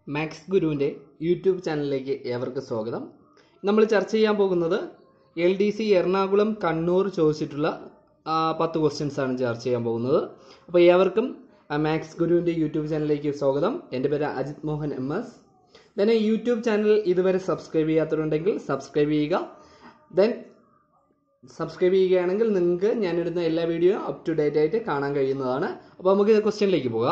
max ഗുരുവിൻ്റെ YouTube ചാനലിലേക്ക് ഏവർക്കും സ്വാഗതം നമ്മൾ ചർച്ച ചെയ്യാൻ പോകുന്നത് L D C Ernakulam Kannur ചോദിച്ചിട്ടുള്ള ആ, പത്ത് ക്വസ്റ്റ്യൻസ് ആണ് ചർച്ച ചെയ്യാൻ പോകുന്നത് അപ്പോൾ ഏവർക്കും ആ, മാക്സ് ഗുരുവിൻ്റെ യൂട്യൂബ് ചാനലിലേക്ക് സ്വാഗതം എൻ്റെ പേര് Ajith Mohan M S then YouTube channel ഇതുവരെ സബ്സ്ക്രൈബ് ചെയ്യാത്തവരുണ്ടെങ്കിൽ സബ്സ്ക്രൈബ് ചെയ്യുക ദെൻ സബ്സ്ക്രൈബ് ചെയ്യുകയാണെങ്കിൽ നിങ്ങൾക്ക് ഞാനിടുന്ന എല്ലാ വീഡിയോ അപ് ടു ഡേറ്റ് ആയിട്ട് കാണാൻ കഴിയുന്നതാണ് അപ്പോൾ നമുക്ക് ക്വസ്റ്റ്യനിലേക്ക് പോകാം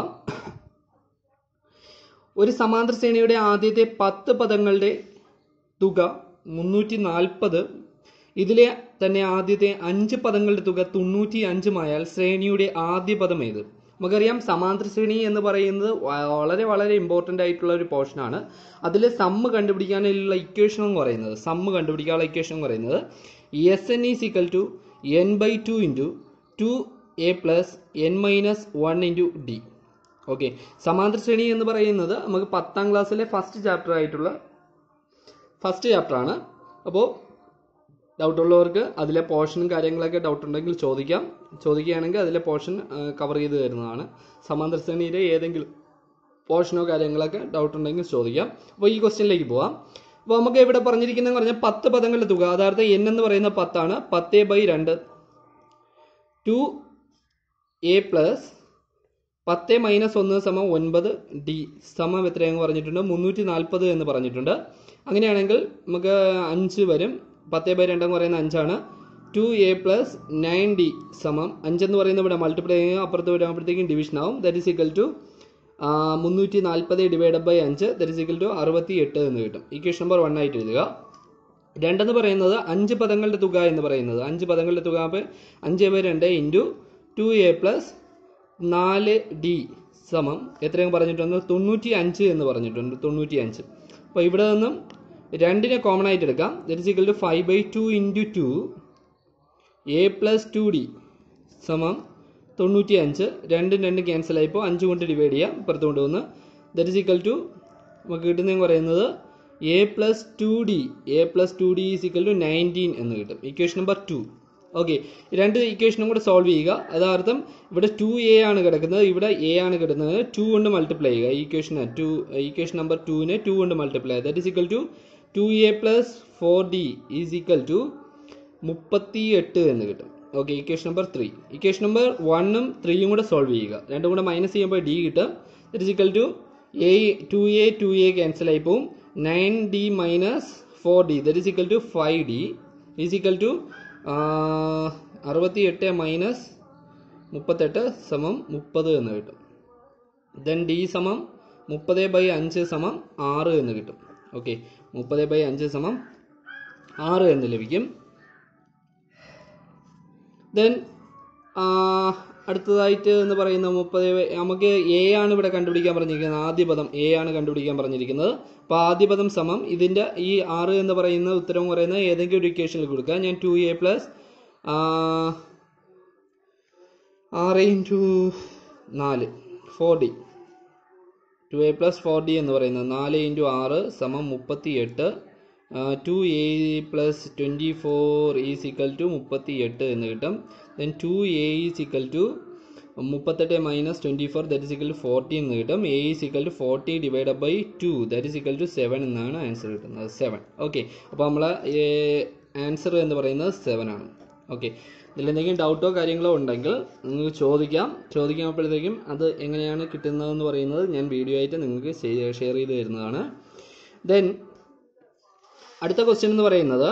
ഒരു സമാന്തര ശ്രേണിയുടെ ആദ്യത്തെ പത്ത് പദങ്ങളുടെ തുക മുന്നൂറ്റി നാൽപ്പത് ഇതിലെ തന്നെ ആദ്യത്തെ അഞ്ച് പദങ്ങളുടെ തുക തൊണ്ണൂറ്റി അഞ്ചുമായാൽ ശ്രേണിയുടെ ആദ്യ പദം ഏത് നമുക്കറിയാം സമാന്തര ശ്രേണി എന്ന് പറയുന്നത് വ- വളരെ വളരെ ഇമ്പോർട്ടൻ്റ് ആയിട്ടുള്ള ഒരു പോർഷനാണ് അതിൽ സമ്മ് കണ്ടുപിടിക്കാനുള്ള ഇക്വേഷൻ എന്ന് പറയുന്നത് സമ്മ് കണ്ടുപിടിക്കാനുള്ള ഇക്വേഷൻ എന്ന് പറയുന്നത് S N is equal to N by two into two A plus N minus one into D okay സമാന്തര ശ്രേണി എന്ന് പറയുന്നത് നമുക്ക് പത്താം ക്ലാസ്സിലെ ഫസ്റ്റ് ചാപ്റ്റർ ആയിട്ടുള്ള ഫസ്റ്റ് ചാപ്റ്റർ ആണ് അപ്പോൾ ഡൗട്ട് ഉള്ളവർക്ക് അതിലെ പോർഷനും കാര്യങ്ങളൊക്കെ ഡൗട്ട് ഉണ്ടെങ്കിൽ ചോദിക്കാം ചോദിക്കുകയാണെങ്കിൽ അതിലെ പോർഷൻ കവർ ചെയ്ത് തരുന്നതാണ് സമാന്തര ശ്രേണിയിലെ ഏതെങ്കിലും പോർഷനോ കാര്യങ്ങളൊക്കെ ഡൗട്ട് ഉണ്ടെങ്കിൽ ചോദിക്കാം അപ്പോൾ ഈ ക്വസ്റ്റ്യനിലേക്ക് പോവാം അപ്പോൾ നമുക്ക് ഇവിടെ പറഞ്ഞിരിക്കുന്നത് പറഞ്ഞാൽ പത്ത് പദങ്ങളുടെ തുക അതായത് എൻ എന്ന് പറയുന്ന പത്താണ് പത്ത് ബൈ രണ്ട് ടു എ പ്ലസ് പത്ത് മൈനസ് ഒന്ന് സമം ഒൻപത് ഡി സമം എത്രയെന്ന് പറഞ്ഞിട്ടുണ്ട് മുന്നൂറ്റി നാൽപ്പത് എന്ന് പറഞ്ഞിട്ടുണ്ട് അങ്ങനെയാണെങ്കിൽ നമുക്ക് അഞ്ച് വരും പത്ത് ബൈ രണ്ടെന്ന് പറയുന്ന അഞ്ചാണ് two A plus nine D സമം അഞ്ചെന്ന് പറയുന്നത് ഇവിടെ മൾട്ടിപ്ലൈ ചെയ്യുക അപ്പുറത്ത് വരുമ്പോഴത്തേക്കും ഡിവിഷൻ ആവും ദറ്റ് ഇസ് ഈക്വൽ ടു മുന്നൂറ്റി നാൽപ്പത് ഡിവൈഡ് ബൈ അഞ്ച് ദറ്റ് ഇസ് ഈക്വൽ ടു അറുപത്തി എട്ട് എന്ന് കിട്ടും ഇക്വേഷൻ നമ്പർ വൺ ആയിട്ട് എഴുതുക രണ്ടെന്ന് പറയുന്നത് അഞ്ച് പദങ്ങളുടെ തുക എന്ന് പറയുന്നത് അഞ്ച് പദങ്ങളുടെ തുക അപ്പോൾ അഞ്ച് ബൈ രണ്ട് ഇൻറ്റു ടു എ പ്ലസ് നാല് ഡി സമം എത്രയും പറഞ്ഞിട്ടുണ്ട് തൊണ്ണൂറ്റി അഞ്ച് എന്ന് പറഞ്ഞിട്ടുണ്ട് തൊണ്ണൂറ്റി അഞ്ച് അപ്പോൾ ഇവിടെ നിന്നും രണ്ടിനെ കോമൺ ആയിട്ട് എടുക്കാം that is equal to five by two into two A plus two D സമം തൊണ്ണൂറ്റി അഞ്ച് രണ്ടും രണ്ടും ക്യാൻസൽ ആയിപ്പോൾ അഞ്ച് കൊണ്ട് ഡിവൈഡ് ചെയ്യാം ഇപ്പുറത്ത് കൊണ്ടുവന്ന് ദറ്റ് ഇസ് ഈക്വൽ ടു നമുക്ക് കിട്ടുന്നതെന്ന് പറയുന്നത് A plus two D A plus two D is equal to nineteen എന്ന് കിട്ടും ഇക്വേഷൻ നമ്പർ ടു ഓക്കെ രണ്ട് ഇക്വേഷനും കൂടെ സോൾവ് ചെയ്യുക അതാർത്ഥം ഇവിടെ ടു എ ആണ് കിടക്കുന്നത് ഇവിടെ എ ആണ് കിടക്കുന്നത് ടു കൊണ്ട് മൾട്ടിപ്ലൈ ചെയ്യുക ഇക്വേഷൻ ടു ഇക്വേഷൻ നമ്പർ ടുവിനെ ടു കൊണ്ട് multiply that is equal to two A plus four D is equal to മുപ്പത്തി എട്ട് എന്ന് കിട്ടും okay equation number three equation number വണ്ണും ത്രീയും കൂടെ സോൾവ് ചെയ്യുക രണ്ടും കൂടെ മൈനസ് ചെയ്യുമ്പോൾ ഡി കിട്ടും that is equal to A two A two A cancel ആയി പോവും nine D minus four D that is equal to five D is equal to അറുപത്തി എട്ട് മൈനസ് മുപ്പത്തെട്ട് സമം മുപ്പത് എന്ന് കിട്ടും ദെൻ ഡി സമം മുപ്പത് ബൈ അഞ്ച് സമം ആറ് എന്ന് കിട്ടും ഓക്കെ മുപ്പത് ബൈ അഞ്ച് സമം ആറ് എന്ന് ലഭിക്കും ദെൻ അടുത്തതായിട്ട് എന്ന് പറയുന്ന മുപ്പത് നമുക്ക് എ ആണ് ഇവിടെ കണ്ടുപിടിക്കാൻ പറഞ്ഞിരിക്കുന്നത് ആദ്യ പദം എ ആണ് കണ്ടുപിടിക്കാൻ പറഞ്ഞിരിക്കുന്നത് അപ്പോൾ ആദ്യ പദം സമം ഇതിൻ്റെ ഈ ആറ് എന്ന് പറയുന്ന ഉത്തരം പറയുന്നത് ഏതെങ്കിലും ഒരു ഇക്വേഷനിൽ കൊടുക്കുക ഞാൻ ടു എ പ്ലസ് ആറ് ഇൻറ്റു നാല് four D two A plus four D എന്ന് പറയുന്നത് നാല് ഇൻറ്റു ആറ് സമം മുപ്പത്തി എട്ട് two A plus twenty four is equal to മുപ്പത്തി എട്ട് എന്ന് കിട്ടും then two A is equal to മുപ്പത്തെട്ട് minus twenty four that is equal to forty എന്ന് കിട്ടും A is equal to forty divide by two that is equal to seven എന്നാണ് answer കിട്ടുന്നത് seven okay അപ്പോൾ നമ്മൾ ആൻസർ എന്ന് പറയുന്നത് seven ആണ് ഓക്കെ ഇതിൽ എന്തെങ്കിലും ഡൗട്ടോ കാര്യങ്ങളോ ഉണ്ടെങ്കിൽ നിങ്ങൾക്ക് ചോദിക്കാം ചോദിക്കുമ്പോഴത്തേക്കും അത് എങ്ങനെയാണ് കിട്ടുന്നതെന്ന് പറയുന്നത് ഞാൻ വീഡിയോ ആയിട്ട് നിങ്ങൾക്ക് ഷെയർ ചെയ്ത് തരുന്നതാണ് ദെൻ അടുത്ത ക്വസ്റ്റ്യൻ എന്ന് പറയുന്നത്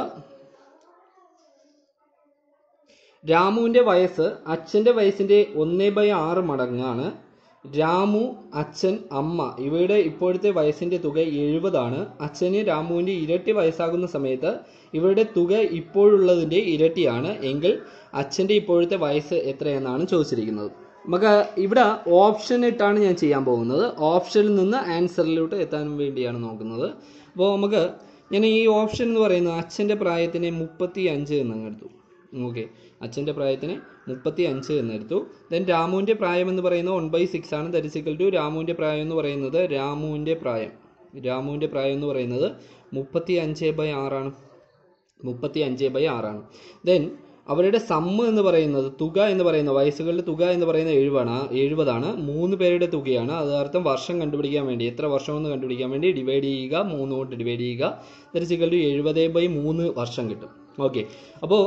രാമുവിൻ്റെ വയസ്സ് അച്ഛൻ്റെ വയസ്സിൻ്റെ ഒന്നേ ബൈ ആറ് മടങ്ങാണ് രാമു അച്ഛൻ അമ്മ ഇവയുടെ ഇപ്പോഴത്തെ വയസ്സിൻ്റെ തുക എഴുപതാണ് അച്ഛന് രാമുവിൻ്റെ ഇരട്ടി വയസ്സാകുന്ന സമയത്ത് ഇവരുടെ തുക ഇപ്പോഴുള്ളതിൻ്റെ ഇരട്ടിയാണ് എങ്കിൽ അച്ഛൻ്റെ ഇപ്പോഴത്തെ വയസ്സ് എത്രയെന്നാണ് ചോദിച്ചിരിക്കുന്നത് നമുക്ക് ഇവിടെ ഓപ്ഷൻ ഇട്ടാണ് ഞാൻ ചെയ്യാൻ പോകുന്നത് ഓപ്ഷനിൽ നിന്ന് ആൻസറിലോട്ട് എത്താൻ വേണ്ടിയാണ് നോക്കുന്നത് അപ്പോൾ നമുക്ക് ഞാൻ ഈ ഓപ്ഷൻ എന്ന് പറയുന്നത് അച്ഛൻ്റെ പ്രായത്തിന് മുപ്പത്തി അഞ്ച് എന്ന് എടുത്തു ഓക്കെ അച്ഛൻ്റെ പ്രായത്തിന് മുപ്പത്തി അഞ്ച് എന്നെടുത്തു ദെൻ രാമുവിൻ്റെ പ്രായം എന്ന് പറയുന്നത് വൺ ബൈ സിക്സ് ആണ് ദരിസിക്കൽ ടു രാമുവിൻ്റെ പ്രായം എന്ന് പറയുന്നത് രാമുവിൻ്റെ പ്രായം രാമുവിൻ്റെ പ്രായം എന്ന് പറയുന്നത് മുപ്പത്തി അഞ്ച് ബൈ ആറാണ് മുപ്പത്തി അഞ്ച് ബൈ ആറാണ് ദെൻ അവരുടെ സമ്മ് എന്ന് പറയുന്നത് തുക എന്ന് പറയുന്ന വയസ്സുകളുടെ തുക എന്ന് പറയുന്നത് എഴുപതാണ് എഴുപതാണ് മൂന്ന് പേരുടെ തുകയാണ് അതർത്ഥം വർഷം കണ്ടുപിടിക്കാൻ വേണ്ടി എത്ര വർഷമെന്ന് കണ്ടുപിടിക്കാൻ വേണ്ടി ഡിവൈഡ് ചെയ്യുക മൂന്ന് കൊണ്ട് ഡിവൈഡ് ചെയ്യുക ദരിസിക്കൽ ടു എഴുപത് ബൈ മൂന്ന് വർഷം കിട്ടും ഓക്കെ അപ്പോൾ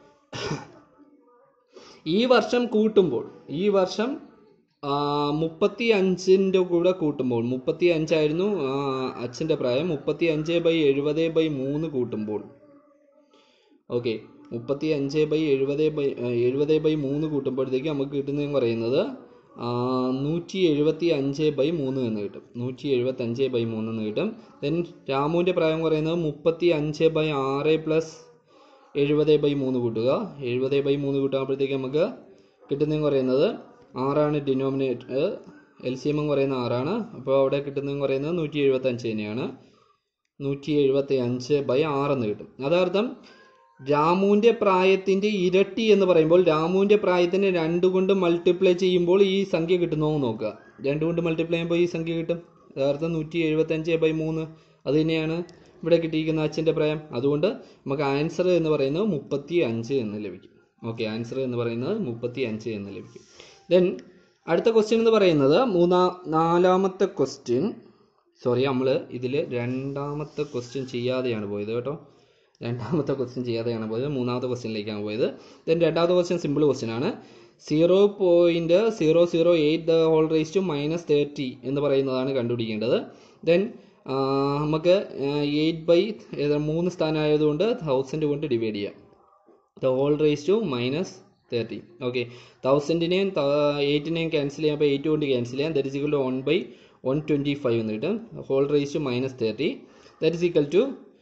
ഈ വർഷം കൂട്ടുമ്പോൾ ഈ വർഷം മുപ്പത്തി അഞ്ചിൻ്റെ കൂടെ കൂട്ടുമ്പോൾ മുപ്പത്തി അഞ്ചായിരുന്നു അച്ഛൻ്റെ പ്രായം മുപ്പത്തി അഞ്ച് ബൈ എഴുപത് ബൈ മൂന്ന് കൂട്ടുമ്പോൾ ഓക്കെ മുപ്പത്തി അഞ്ച് ബൈ എഴുപത് ബൈ എഴുപത് ബൈ മൂന്ന് കൂട്ടുമ്പോഴത്തേക്ക് നമുക്ക് കിട്ടുന്നതെന്ന് പറയുന്നത് നൂറ്റി എഴുപത്തി അഞ്ച് ബൈ മൂന്ന് എന്ന് കിട്ടും നൂറ്റി എഴുപത്തി അഞ്ച് ബൈ മൂന്ന് എന്ന് കിട്ടും ദെൻ രാമുവിൻ്റെ പ്രായം പറയുന്നത് മുപ്പത്തി അഞ്ച് ബൈ ആറ് പ്ലസ് എഴുപത് ബൈ മൂന്ന് കൂട്ടുക എഴുപത് ബൈ മൂന്ന് കൂട്ടുമ്പോഴത്തേക്ക് നമുക്ക് കിട്ടുന്നതെന്ന് പറയുന്നത് ആറാണ് ഡിനോമിനേറ്റർ എൽ സി എം എന്ന് പറയുന്ന ആറാണ് അപ്പോൾ അവിടെ കിട്ടുന്നതെന്ന് പറയുന്നത് നൂറ്റി എഴുപത്തി അഞ്ച് തന്നെയാണ് നൂറ്റി എഴുപത്തി അഞ്ച് ബൈ ആറെന്ന് കിട്ടും അതർത്ഥം രാമുവിൻ്റെ പ്രായത്തിൻ്റെ ഇരട്ടി എന്ന് പറയുമ്പോൾ രാമുവിൻ്റെ പ്രായത്തിന് രണ്ട് കൊണ്ട് മൾട്ടിപ്ലൈ ചെയ്യുമ്പോൾ ഈ സംഖ്യ കിട്ടുന്നോ എന്ന് നോക്കുക രണ്ട് കൊണ്ട് മൾട്ടിപ്ലൈ ചെയ്യുമ്പോൾ ഈ സംഖ്യ കിട്ടും യഥാർത്ഥം നൂറ്റി എഴുപത്തഞ്ച് ബൈ മൂന്ന് അത് തന്നെയാണ് ഇവിടെ കിട്ടിയിരിക്കുന്ന അച്ഛൻ്റെ പ്രായം അതുകൊണ്ട് നമുക്ക് ആൻസർ എന്ന് പറയുന്നത് മുപ്പത്തി അഞ്ച് എന്ന് ലഭിക്കും ഓക്കെ ആൻസർ എന്ന് പറയുന്നത് മുപ്പത്തി അഞ്ച് എന്ന് ലഭിക്കും ദെൻ അടുത്ത ക്വസ്റ്റ്യൻ എന്ന് പറയുന്നത് മൂന്നാ നാലാമത്തെ ക്വസ്റ്റ്യൻ സോറി നമ്മൾ ഇതിൽ രണ്ടാമത്തെ ക്വസ്റ്റ്യൻ ചെയ്യാതെയാണ് പോയത് കേട്ടോ രണ്ടാമത്തെ ക്വസ്റ്റ്യൻ ചെയ്യാതെയാണ് പോയത് മൂന്നാമത്തെ ക്വസ്റ്റ്യനിലേക്കാണ് പോയത് ദെൻ രണ്ടാമത്തെ ക്വസ്റ്റ്യൻ സിമ്പിൾ ക്വസ്റ്റ്യൻ ആണ് zero point zero zero eight the whole raise to minus thirty എന്ന് പറയുന്നതാണ് കണ്ടുപിടിക്കേണ്ടത് ദെൻ നമുക്ക് എയ്റ്റ് ബൈ മൂന്ന് സ്ഥാനം ആയതുകൊണ്ട് തൗസൻഡ് കൊണ്ട് ഡിവൈഡ് ചെയ്യാം the whole raise to minus thirty okay തൗസൻഡിനെയും എയ്റ്റിനെയും ക്യാൻസൽ ചെയ്യാം അപ്പോൾ എയ്റ്റ് കൊണ്ട് ക്യാൻസൽ ചെയ്യാം that is equal to one by one twenty five എന്ന് കിട്ടും whole raise to minus thirty that is equal to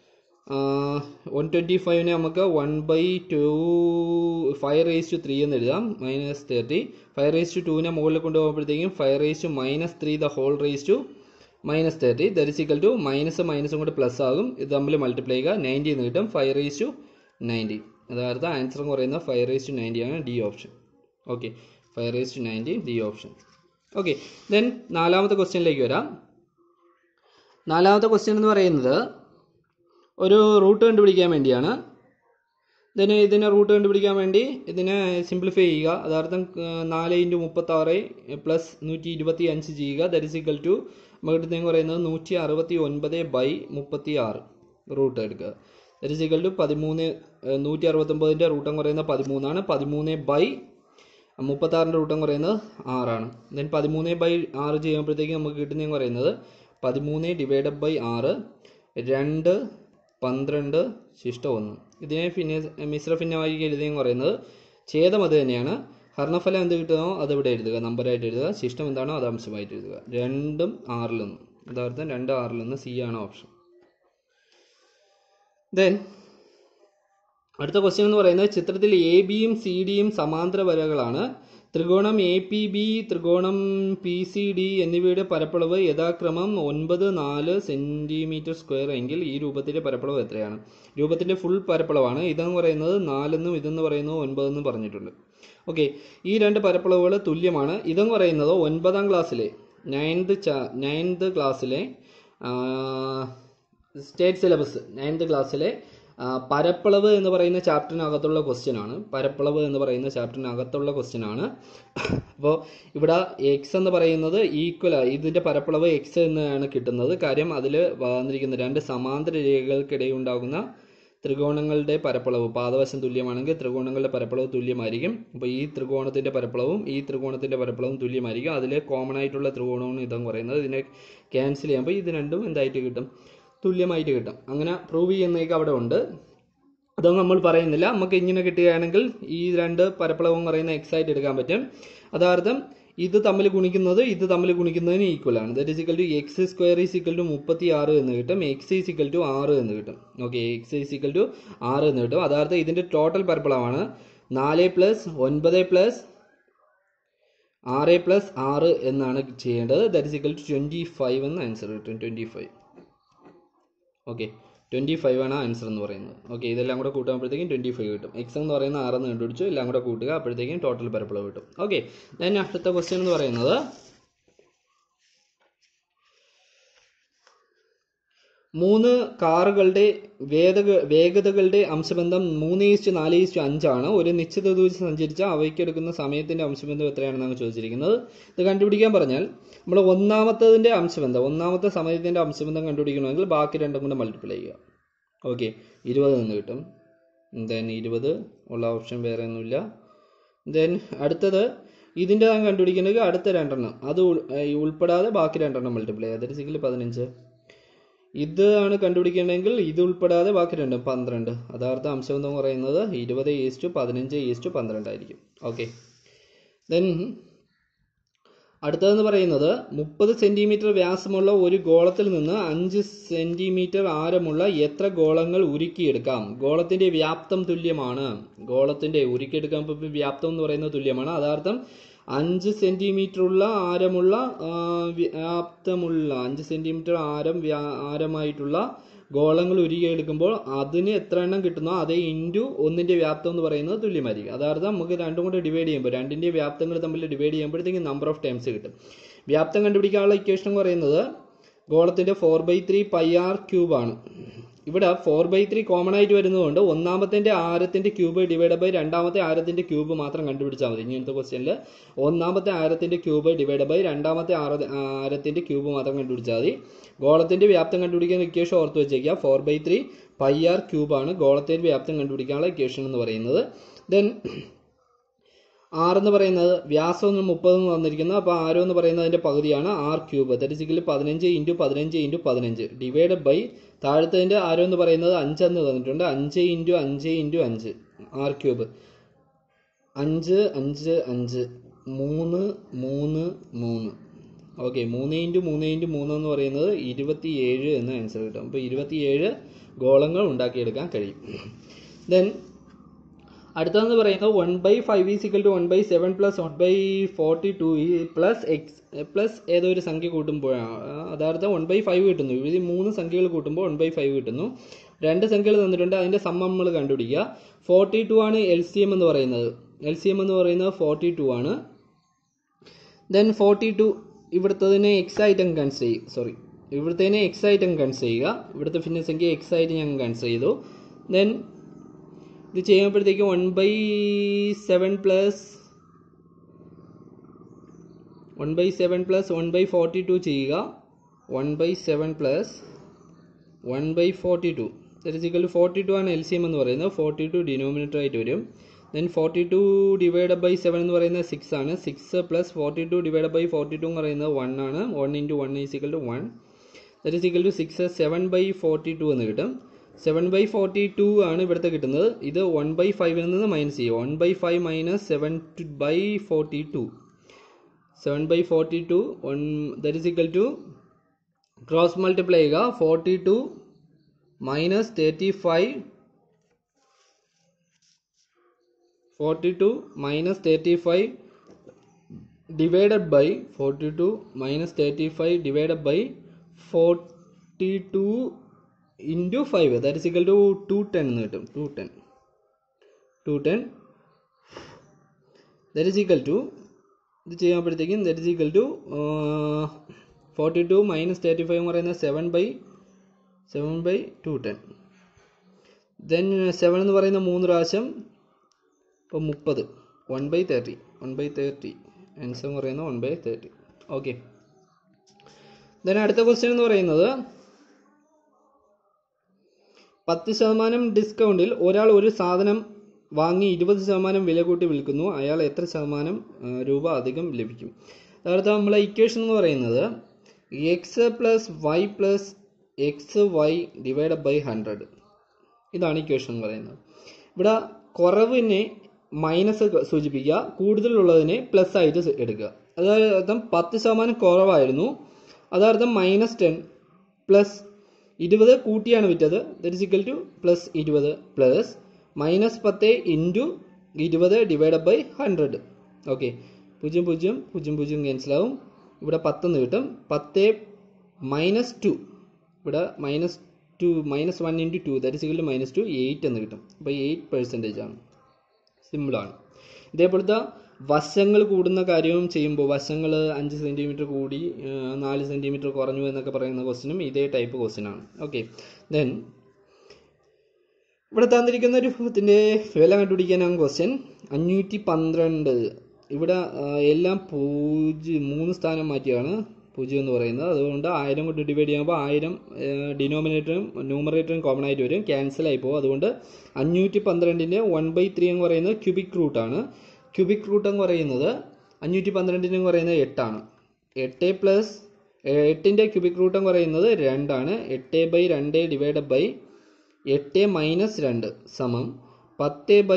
one twenty ഫൈവിനെ നമുക്ക് one by two five raise to three എന്ന് എഴുതാം minus thirty five raise to ടുവിനെ മുകളിൽ കൊണ്ടുപോകുമ്പോഴത്തേക്കും five raise to minus three the whole raise to minus thirty that is equal to minus മൈനസും കൂടെ plus ആകും ഇത് തമ്മിൽ മൾട്ടിപ്ലൈ ചെയ്യുക നയൻറ്റി എന്ന് കിട്ടും ഫൈവ് റേസ് ടു നയൻറ്റി അതായത് ആൻസർ എന്ന് പറയുന്നത് ഫൈവ് റേസ് ടു നയൻറ്റി ആണ് D option okay five raise to ninety D option okay then നാലാമത്തെ ക്വസ്റ്റ്യനിലേക്ക് വരാം നാലാമത്തെ ക്വസ്റ്റ്യൻ എന്ന് പറയുന്നത് ഒരു റൂട്ട് കണ്ടുപിടിക്കാൻ വേണ്ടിയാണ് ഇതിന് ഇതിനെ റൂട്ട് കണ്ടുപിടിക്കാൻ വേണ്ടി ഇതിനെ സിംപ്ലിഫൈ ചെയ്യുക അതാർത്ഥം നാല് ഇൻറ്റു മുപ്പത്താറ് പ്ലസ് നൂറ്റി ഇരുപത്തി അഞ്ച് ചെയ്യുക ദറ്റ് ഇസ് ഈക്വൽ ടു നമുക്ക് കിട്ടുന്നതെന്ന് പറയുന്നത് നൂറ്റി അറുപത്തി ഒൻപത് ബൈ മുപ്പത്തി ആറ് റൂട്ട് എടുക്കുക ദറ്റ് ഇസ് ഈക്വൽ ടു പതിമൂന്ന് നൂറ്റി അറുപത്തൊമ്പതിൻ്റെ റൂട്ടം പറയുന്നത് പതിമൂന്നാണ് പതിമൂന്ന് ബൈ മുപ്പത്താറിൻ്റെ റൂട്ടം പറയുന്നത് ആറാണ് ദെൻ പതിമൂന്ന് ബൈ ആറ് ചെയ്യുമ്പോഴത്തേക്ക് നമുക്ക് കിട്ടുന്നതെന്ന് പറയുന്നത് പതിമൂന്ന് ഡിവൈഡഡ് ബൈ ആറ് രണ്ട് പന്ത്രണ്ട് ശിഷ്ട ഒന്ന് ഇതിനെ പിന്നെ മിശ്ര ഭിന്നമായി എഴുതിയെന്ന് പറയുന്നത് ഛേദം അത് തന്നെയാണ് ഹർണഫലം എന്ത് കിട്ടുന്നോ അത് ഇവിടെ എഴുതുക നമ്പറായിട്ട് എഴുതുക ശിഷ്ടം എന്താണോ അത് അംശമായിട്ട് എഴുതുക രണ്ടും ആറിലൊന്നും അതാർത്ഥം രണ്ട് ആറിലൊന്ന് സി ആണ് ഓപ്ഷൻ ദെൻ അടുത്ത ക്വസ്റ്റ്യൻ എന്ന് പറയുന്നത് ചിത്രത്തിൽ എ ബിയും സി ഡിയും സമാന്തര വരകളാണ് ത്രികോണം എ പി ബി ത്രികോണം പി സി ഡി എന്നിവയുടെ പരപ്പളവ് യഥാക്രമം ഒൻപത് നാല് സെൻറ്റിമീറ്റർ സ്ക്വയർ എങ്കിൽ ഈ രൂപത്തിൻ്റെ പരപ്പളവ് എത്രയാണ് രൂപത്തിൻ്റെ ഫുൾ പരപ്പളവാണ് ഇതെന്ന് പറയുന്നത് നാലെന്നും ഇതെന്ന് പറയുന്നത് ഒൻപതെന്നും പറഞ്ഞിട്ടുണ്ട് ഓക്കെ ഈ രണ്ട് പരപ്പളവുകൾ തുല്യമാണ് ഇതെന്ന് പറയുന്നത് ഒൻപതാം ക്ലാസ്സിലെ നയൻത് ചാ നയൻത് ക്ലാസ്സിലെ സ്റ്റേറ്റ് സിലബസ് നയൻത് ക്ലാസ്സിലെ പരപ്പളവ് എന്ന് പറയുന്ന ചാപ്റ്ററിനകത്തുള്ള ക്വസ്റ്റ്യൻ ആണ് പരപ്പളവ് എന്ന് പറയുന്ന ചാപ്റ്ററിനകത്തുള്ള ക്വസ്റ്റ്യൻ ആണ് അപ്പോൾ ഇവിടെ എക്സ് എന്ന് പറയുന്നത് ഈക്വൽ ഇതിൻ്റെ പരപ്പളവ് എക്സ് എന്നാണ് കിട്ടുന്നത് കാര്യം അതിൽ വന്നിരിക്കുന്ന രണ്ട് സമാന്തര രേഖകൾക്കിടയിൽ ഉണ്ടാകുന്ന ത്രികോണങ്ങളുടെ പരപ്പളവ് പാദവശം തുല്യമാണെങ്കിൽ ത്രികോണങ്ങളുടെ പരപ്പളവ് തുല്യമായിരിക്കും അപ്പോൾ ഈ ത്രികോണത്തിൻ്റെ പരപ്പളവും ഈ ത്രികോണത്തിൻ്റെ പരപ്പളവും തുല്യമായിരിക്കും അതിൽ കോമൺ ആയിട്ടുള്ള ത്രികോണമാണ് ഇതെന്ന് പറയുന്നത് ഇതിനെ ക്യാൻസൽ ചെയ്യുമ്പോൾ ഇത് രണ്ടും എന്തായിട്ട് കിട്ടും തുല്യമായിട്ട് കിട്ടും അങ്ങനെ പ്രൂവ് ചെയ്യുന്നതൊക്കെ അവിടെ ഉണ്ട് അതൊന്നും നമ്മൾ പറയുന്നില്ല നമുക്ക് ഇങ്ങനെ കിട്ടുകയാണെങ്കിൽ ഈ രണ്ട് പരപ്പളവും പറയുന്ന എക്സ് ആയിട്ട് എടുക്കാൻ പറ്റും അതാർത്ഥം ഇത് തമ്മിൽ ഗുണിക്കുന്നത് ഇത് തമ്മിൽ ഗുണിക്കുന്നതിന് ഈക്വൽ ആണ് that is equal to X square is equal to മുപ്പത്തി ആറ് എന്ന് കിട്ടും എക്സ് ഈസ് ഈക്വൽ ടു ആറ് എന്ന് കിട്ടും okay X is equal to ആറ് എന്ന് കിട്ടും അതാർത്ഥം ഇതിൻ്റെ ടോട്ടൽ പരപ്പളവാണ് നാല് പ്ലസ് ഒൻപത് പ്ലസ് ആറ് പ്ലസ് ആറ് എന്നാണ് ചെയ്യേണ്ടത് that is equal to twenty five എന്ന് ആൻസർ കിട്ടും twenty five okay twenty five ആണ് ആൻസർ എന്ന് പറയുന്നത് ഓക്കെ ഇതെല്ലാം കൂടെ കൂട്ടുമ്പോഴത്തേക്കും ട്വൻറ്റി ഫൈവ് കിട്ടും എക്സ് എന്ന് പറയുന്ന ആറെന്ന് കണ്ടുപിടിച്ചു എല്ലാം കൂടെ കൂട്ടുക അപ്പോഴത്തേക്കും ടോട്ടൽ പരപ്പളവ് കിട്ടും ഓക്കെ ദെൻ അടുത്ത ക്വസ്റ്റ്യൻ എന്ന് പറയുന്നത് മൂന്ന് കാറുകളുടെ വേഗത വേഗതകളുടെ അംശബന്ധം മൂന്ന് ഈസ്റ്റ് നാല് ഈസ്റ്റ് അഞ്ചാണ് ഒരു നിശ്ചിത ദൂരം സഞ്ചരിച്ച അവയ്ക്ക് എടുക്കുന്ന സമയത്തിന്റെ അംശബന്ധം എത്രയാണെന്നാണ് ചോദിച്ചിരിക്കുന്നത് ഇത് കണ്ടുപിടിക്കാൻ പറഞ്ഞാൽ നമ്മൾ ഒന്നാമത്തതിന്റെ അംശബന്ധം ഒന്നാമത്തെ സമയത്തിന്റെ അംശബന്ധം കണ്ടുപിടിക്കണമെങ്കിൽ ബാക്കി രണ്ടും കൂടെ മൾട്ടിപ്ലൈ ചെയ്യുക ഓക്കെ ഇരുപത് നിന്ന് കിട്ടും ദെൻ ഇരുപത് ഉള്ള ഓപ്ഷൻ വേറെ ഒന്നുമില്ല ദെൻ അടുത്തത് ഇതിൻ്റെ ഞാൻ കണ്ടുപിടിക്കണമെങ്കിൽ അടുത്ത രണ്ടെണ്ണം അത് ഉൾ- ഏ, ഉൾപ്പെടാതെ ബാക്കി രണ്ടെണ്ണം മൾട്ടിപ്ലൈ ചെയ്യുക അതൊരു സിംഗിൾ പതിനഞ്ച് ഇത് ആണ് കണ്ടുപിടിക്കേണ്ടതെങ്കിൽ ഇത് ഉൾപ്പെടാതെ ബാക്കി രണ്ടും പന്ത്രണ്ട് യഥാർത്ഥ അംശം എന്ന് പറയുന്നത് ഇരുപത് ഈസ്റ്റു പതിനഞ്ച് ഈസ്റ്റു പന്ത്രണ്ട് ആയിരിക്കും ഓക്കെ ദെൻ അടുത്തതെന്ന് പറയുന്നത് മുപ്പത് സെന്റിമീറ്റർ വ്യാസമുള്ള ഒരു ഗോളത്തിൽ നിന്ന് അഞ്ച് സെന്റിമീറ്റർ ആരമുള്ള എത്ര ഗോളങ്ങൾ ഉരുക്കിയെടുക്കാം ഗോളത്തിന്റെ വ്യാപ്തം തുല്യമാണ് ഗോളത്തിന്റെ ഉരുക്കിയെടുക്കാൻ ഇപ്പൊ വ്യാപ്തം എന്ന് പറയുന്നത് തുല്യമാണ് അതാർത്ഥം അഞ്ച് സെന്റിമീറ്റർ ഉള്ള ആരമുള്ള ആ, വ്യാപ്തമുള്ള അഞ്ച് സെന്റിമീറ്റർ ആരം വ്യാ- ആരമായിട്ടുള്ള ഗോളങ്ങൾ ഉരുകിയെടുക്കുമ്പോൾ അതിന് എത്ര എണ്ണം കിട്ടുന്നോ അതേ ഇൻറ്റു ഒന്നിന്റെ വ്യാപ്തം എന്ന് പറയുന്നത് തുല്യമായിരിക്കും അതായത് നമുക്ക് രണ്ടും കൂടെ ഡിവൈഡ് ചെയ്യുമ്പോൾ രണ്ടിന്റെ വ്യാപ്തങ്ങൾ തമ്മിൽ ഡിവൈഡ് ചെയ്യുമ്പോഴത്തേക്കും നമ്പർ ഓഫ് ടൈംസ് കിട്ടും വ്യാപ്തം കണ്ടുപിടിക്കാനുള്ള ഇക്വേഷൻ എന്ന് പറയുന്നത് ഗോളത്തിന്റെ four by three pi R cube ആണ് ഇവിടെ ഫോർ ബൈ ത്രീ കോമൺ ആയിട്ട് വരുന്നതുകൊണ്ട് ഒന്നാമത്തെ ആരത്തിന്റെ ക്യൂബ് ഡിവൈഡ് ബൈ രണ്ടാമത്തെ ആരത്തിന്റെ ക്യൂബ് മാത്രം കണ്ടുപിടിച്ചാൽ മതി ഇങ്ങനത്തെ ക്വസ്റ്റ്യനിൽ ഒന്നാമത്തെ ആരത്തിന്റെ ക്യൂബ് ഡിവൈഡ് ബൈ രണ്ടാമത്തെ ആര ആരത്തിന്റെ ക്യൂബ് മാത്രം കണ്ടുപിടിച്ചാൽ മതി ഗോളത്തിന്റെ വ്യാപ്തം കണ്ടുപിടിക്കുന്ന ഇക്വേഷൻ ഓർത്ത് വെച്ചേക്കുക four by three pi R cube ആണ് ഗോളത്തിന്റെ വ്യാപ്തം കണ്ടുപിടിക്കാനുള്ള ഇക്വേഷൻ എന്ന് പറയുന്നത് ദെൻ ആർ എന്ന് പറയുന്നത് വ്യാസം എന്ന് മുപ്പത് എന്ന് തന്നിരിക്കുന്നത് അപ്പോൾ ആരോ എന്ന് പറയുന്നത് അതിന്റെ പകുതിയാണ് ആർ ക്യൂബ് ദരിസിക്കലി പതിനഞ്ച് ഇൻറ്റു പതിനഞ്ച് ഇൻറ്റു പതിനഞ്ച് ഡിവൈഡ് ബൈ താഴത്തതിന്റെ ആരോ എന്ന് പറയുന്നത് അഞ്ചെന്ന് തന്നിട്ടുണ്ട് അഞ്ച് ഇൻറ്റു അഞ്ച് ഇൻറ്റു അഞ്ച് ആർ ക്യൂബ് അഞ്ച് അഞ്ച് അഞ്ച് മൂന്ന് മൂന്ന് മൂന്ന് ഓക്കെ മൂന്ന് ഇൻറ്റു മൂന്ന് ഇൻറ്റു മൂന്ന് എന്ന് പറയുന്നത് ഇരുപത്തിയേഴ് എന്ന ആൻസർ കിട്ടും അപ്പോൾ ഇരുപത്തിയേഴ് ഗോളങ്ങൾ ഉണ്ടാക്കിയെടുക്കാൻ കഴിയും ദെൻ അടുത്തതെന്ന് പറയുന്നത് one by five is equal to one by seven plus one by forty two plus X plus ഏതോ ഒരു സംഖ്യ കൂട്ടുമ്പോഴാണ് അതായത് വൺ ബൈ ഫൈവ് കിട്ടുന്നു ഇത് മൂന്ന് സംഖ്യകൾ കൂട്ടുമ്പോൾ വൺ ബൈ ഫൈവ് കിട്ടുന്നു രണ്ട് സംഖ്യകൾ തന്നിട്ടുണ്ട് അതിന്റെ സമ്മം നമ്മൾ കണ്ടുപിടിക്കുക ഫോർട്ടി ടു ആണ് എൽ സി എം എന്ന് പറയുന്നത് എൽ സി എം എന്ന് പറയുന്നത് ഫോർട്ടി ടു ആണ് ദെൻ ഫോർട്ടി ടു ഇവിടുത്തതിനെ എക്സ് ആയിട്ട് അങ്ങ് കൺസിഡർ ചെയ്യും സോറി ഇവിടുത്തേനെ എക്സ് ആയിട്ട് അങ്ങ് കൺസിഡർ ചെയ്യുക ഇവിടുത്തെ ഭിന്നസംഖ്യ എക്സ് ആയിട്ട് ഞാൻ കൺസിഡർ ചെയ്തു ദെൻ ഇത് ചെയ്യുമ്പോഴത്തേക്ക് one by seven plus one by seven plus one by forty two ചെയ്യുക one by seven plus one by forty two that is equal forty two ആണ് എൽ സി എം എന്ന് പറയുന്നത് ഫോർട്ടി ടു ഡിനോമിനേറ്റർ ആയിട്ട് വരും then forty two divide by seven എന്ന് പറയുന്നത് six ആണ് six plus forty two divide by forty two എന്ന് പറയുന്നത് വൺ ആണ് one into one is equal to one that is equal to six seven by forty two എന്ന് കിട്ടും seven by forty two ആണ് ഇവിടുത്തെ കിട്ടുന്നത് ഇത് വൺ ബൈ ഫൈവിൽ നിന്ന് മൈനസ് ചെയ്യും one by five minus seven by forty two seven by forty two one that is equal to cross multiply ചെയ്യുക forty two minus thirty five forty two minus thirty five divided by forty two minus thirty five divided by forty two into five that is equal to two ten എന്ന് കിട്ടും two ten two ten that is equal to ഇത് ചെയ്യുമ്പോഴത്തേക്കും that is equal to forty two minus thirty five എന്ന് പറയുന്നത് seven by seven by two ten then seven എന്ന് പറയുന്ന മൂന്ന് പ്രാവശ്യം ഇപ്പോൾ മുപ്പത് one by thirty one by thirty answer എന്ന് പറയുന്നത് one by thirty okay then അടുത്ത ക്വസ്റ്റ്യൻ എന്ന് പറയുന്നത് പത്ത് ശതമാനം ഡിസ്കൗണ്ടിൽ ഒരാൾ ഒരു സാധനം വാങ്ങി ഇരുപത് ശതമാനം വില കൂട്ടി വിൽക്കുന്നു അയാൾ എത്ര ശതമാനം ആ, രൂപ അധികം ലഭിക്കും അതായത് നമ്മളെ ഇക്വേഷൻ എന്ന് പറയുന്നത് X plus Y plus X Y divide by hundred ഇതാണ് ഇക്വേഷൻ എന്ന് പറയുന്നത് ഇവിടെ കുറവിനെ മൈനസ് സൂചിപ്പിക്കുക കൂടുതലുള്ളതിനെ പ്ലസ് ആയിട്ട് സ് എടുക്കുക അതായത് പത്ത് ശതമാനം കുറവായിരുന്നു അതായത് മൈനസ് ടെൻ പ്ലസ് ഇരുപത് കൂട്ടിയാണ് വിറ്റത് that is equal to plus ഇരുപത് പ്ലസ് മൈനസ് പത്ത് ഇൻറ്റു ഇരുപത് ഡിവൈഡ് ബൈ ഹൺഡ്രഡ് ഓക്കെ പൂജ്യം പൂജ്യം പൂജ്യം പൂജ്യം ക്യാൻസലാവും ഇവിടെ പത്തെന്ന് കിട്ടും പത്ത് മൈനസ് ടു ഇവിടെ minus two minus one into two that is equal to minus two eight എന്ന് കിട്ടും അപ്പോൾ എയ്റ്റ് പെർസെൻറ്റേജ് ആണ് സിമ്പിളാണ് ഇതേപോലത്തെ വശങ്ങൾ കൂടുന്ന കാര്യവും ചെയ്യുമ്പോൾ വശങ്ങൾ അഞ്ച് സെൻറ്റിമീറ്റർ കൂടി ആ, നാല് സെൻറ്റിമീറ്റർ കുറഞ്ഞു എന്നൊക്കെ പറയുന്ന ക്വസ്റ്റിനും ഇതേ ടൈപ്പ് ക്വസ്റ്റ്യൻ ആണ് ഓക്കെ ദെൻ ഇവിടെ തന്നിരിക്കുന്ന ഒരു ഇതിൻ്റെ വില കണ്ടുപിടിക്കാനാണ് ക്വസ്റ്റ്യൻ അഞ്ഞൂറ്റി പന്ത്രണ്ട് ഇവിടെ ആ, എല്ലാം പൂജ്യം മൂന്ന് സ്ഥാനം മാറ്റിയാണ് പൂജ്യം എന്ന് പറയുന്നത് അതുകൊണ്ട് ആയിരം കൊണ്ട് ഡിവൈഡ് ചെയ്യുമ്പോൾ ആയിരം ഡിനോമിനേറ്ററും ന്യൂമറേറ്ററും കോമൺ ആയിട്ട് വരും ക്യാൻസൽ ആയി പോകും അതുകൊണ്ട് അഞ്ഞൂറ്റി പന്ത്രണ്ടിൻ്റെ വൺ ബൈ ത്രീ എന്ന് പറയുന്നത് ക്യൂബിക് റൂട്ടാണ് ക്യൂബിക് റൂട്ട് എന്ന് പറയുന്നത് അഞ്ഞൂറ്റി പന്ത്രണ്ടിന് പറയുന്നത് എട്ടാണ് എട്ട് പ്ലസ് എട്ടിൻ്റെ ക്യൂബിക് റൂട്ട് എന്ന് പറയുന്നത് രണ്ടാണ് എട്ട് ബൈ രണ്ട് ഡിവൈഡ് ബൈ എട്ട് മൈനസ് രണ്ട് സമം പത്ത് ബൈ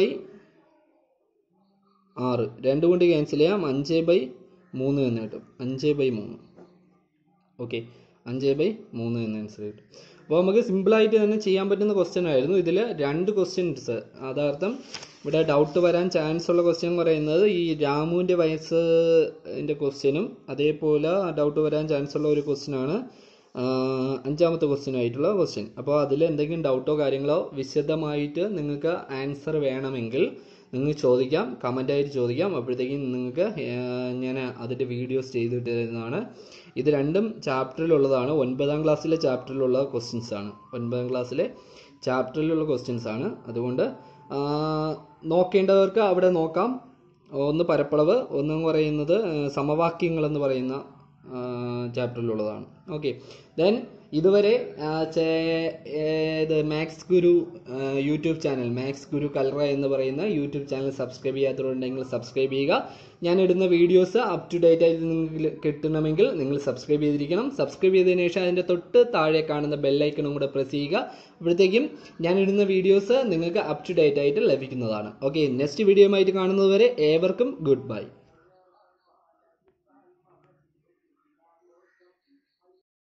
ആറ് രണ്ട് കൊണ്ട് ക്യാൻസൽ ചെയ്യാം അഞ്ച് ബൈ മൂന്ന് എന്ന് കിട്ടും അഞ്ച് ബൈ മൂന്ന് ഓക്കെ അഞ്ച് ബൈ മൂന്ന് എന്ന് ആൻസർ കിട്ടും അപ്പോൾ നമുക്ക് സിമ്പിളായിട്ട് തന്നെ ചെയ്യാൻ പറ്റുന്ന ക്വസ്റ്റ്യൻ ആയിരുന്നു ഇതിൽ രണ്ട് ക്വസ്റ്റ്യൻസ് അതാർത്ഥം ഇവിടെ ഡൗട്ട് വരാൻ ചാൻസ് ഉള്ള ക്വസ്റ്റ്യൻ പറയുന്നത് ഈ രാമുവിൻ്റെ വയസ്സിൻ്റെ ക്വസ്റ്റ്യനും അതേപോലെ ഡൗട്ട് വരാൻ ചാൻസ് ഉള്ള ഒരു ക്വസ്റ്റ്യനാണ് അഞ്ചാമത്തെ ക്വസ്റ്റ്യൻ ആയിട്ടുള്ള ക്വസ്റ്റ്യൻ അപ്പോൾ അതിൽ എന്തെങ്കിലും ഡൗട്ടോ കാര്യങ്ങളോ വിശദമായിട്ട് നിങ്ങൾക്ക് ആൻസർ വേണമെങ്കിൽ നിങ്ങൾക്ക് ചോദിക്കാം കമൻ്റായിട്ട് ചോദിക്കാം അപ്പോഴത്തേക്കും നിങ്ങൾക്ക് ഏർ, ഞാൻ അതിൻ്റെ വീഡിയോസ് ചെയ്തിട്ട് തരുന്നതാണ് ഇത് രണ്ടും ചാപ്റ്ററിലുള്ളതാണ് ഒൻപതാം ക്ലാസ്സിലെ ചാപ്റ്ററിലുള്ള ക്വസ്റ്റ്യൻസ് ആണ് ഒൻപതാം ക്ലാസ്സിലെ ചാപ്റ്ററിലുള്ള ക്വസ്റ്റ്യൻസ് ആണ് അതുകൊണ്ട് ആ, നോക്കേണ്ടവർക്ക് അവിടെ നോക്കാം ഒന്ന് പരപ്പളവ് ഒന്നും പറയുന്നത് ഏർ, സമവാക്യങ്ങൾ എന്ന് പറയുന്ന ചാപ്റ്ററിലുള്ളതാണ് ഓക്കെ ദെൻ ഇതുവരെ ആ, ചേ- ഏത് മാക്സ് ഗുരു ആ, യൂട്യൂബ് ചാനൽ മാക്സ് ഗുരു കൽറ എന്ന് പറയുന്ന യൂട്യൂബ് ചാനൽ സബ്സ്ക്രൈബ് ചെയ്യാത്തവരുണ്ടെങ്കിൽ സബ്സ്ക്രൈബ് ചെയ്യുക ഞാൻ ഇടുന്ന വീഡിയോസ് അപ് ടു ഡേറ്റ് ആയിട്ട് നിങ്ങൾക്ക് കിട്ടണമെങ്കിൽ നിങ്ങൾ സബ്സ്ക്രൈബ് ചെയ്തിരിക്കണം സബ്സ്ക്രൈബ് ചെയ്തതിനു ശേഷം അതിൻ്റെ തൊട്ട് താഴെ കാണുന്ന ബെല്ലൈക്കണും കൂടെ പ്രസ് ചെയ്യുക അപ്പോഴത്തേക്കും ഞാൻ ഇടുന്ന വീഡിയോസ് നിങ്ങൾക്ക് അപ് ടു ഡേറ്റ് ആയിട്ട് ലഭിക്കുന്നതാണ് ഓക്കെ നെക്സ്റ്റ് വീഡിയോ ആയിട്ട് കാണുന്നതുവരെ ഏവർക്കും ഗുഡ് ബൈ